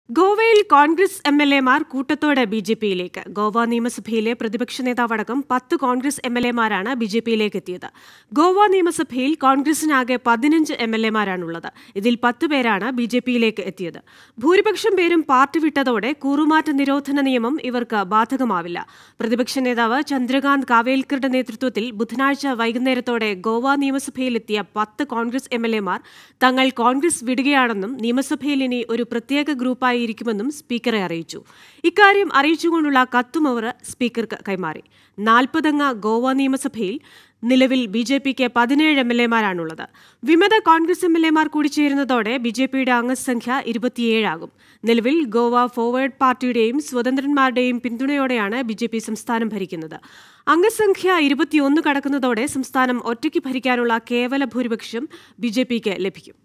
ഗോവയിൽ Congress M L എമാർ കൂട്ടത്തോടെ ബി ജെ പിയിലേക്ക് ഗോവ നിയമസഭയിലെ പ്രതിപക്ഷ നേതാവടക്കം പത്ത് കോൺഗ്രസ് എം എൽ എമാരാണ് ബി ജെ പിയിലേക്ക് എത്തിയത് ഗോവ നിയമസഭയിൽ കോൺഗ്രസിനാകെ പതിനഞ്ച് എം എൽ എമാരാണുള്ളത് ഇതിൽ പത്ത് പേരാണ് ബി ജെ പിയിലേക്ക് എത്തിയത് ഭൂരിപക്ഷം പേരും പാർട്ടി വിട്ടതോടെ കൂറുമാറ്റ നിരോധന നിയമം ഇവർക്ക് ബാധകമാവില്ല പ്രതിപക്ഷ നേതാവ് ചന്ദ്രകാന്ത് കാവേൽക്കറുടെ നേതൃത്വത്തിൽ ബുധനാഴ്ച വൈകുന്നേരത്തോടെ ഗോവ നിയമസഭയിലെത്തിയ പത്ത് കോൺഗ്രസ് എം എൽ എമാർ തങ്ങൾ കോൺഗ്രസ് വിടുകയാണെന്നും നിയമസഭയിൽ ഇനി ഒരു പ്രത്യേക ഗ്രൂപ്പായിരിക്കുമെന്നും സ്പീക്കറെ അറിയിച്ചു ഇക്കാര്യം അറിയിച്ചുകൊണ്ടുള്ള കത്തും അവർ സ്പീക്കർക്ക് കൈമാറി നാൽപ്പതംഗ ഗോവ നിയമസഭയിൽ നിലവിൽ ബി ജെ പിക്ക് പതിനേഴ് എം എൽ എമാരാണുള്ളത് വിമത കോൺഗ്രസ് എം എൽ എമാർ കൂടി ചേരുന്നതോടെ ബി ജെ പിയുടെ അംഗസംഖ്യ ഇരുപത്തിയേഴാകും നിലവിൽ ഗോവ ഫോർവേഡ് പാർട്ടിയുടെയും സ്വതന്ത്രന്മാരുടെയും പിന്തുണയോടെയാണ് ബി ജെ പി സംസ്ഥാനം ഭരിക്കുന്നത് അംഗസംഖ്യ ഇരുപത്തിയൊന്ന് കടക്കുന്നതോടെ സംസ്ഥാനം ഒറ്റയ്ക്ക് ഭരിക്കാനുള്ള കേവല ഭൂരിപക്ഷം ബി ജെ പിക്ക് ലഭിക്കും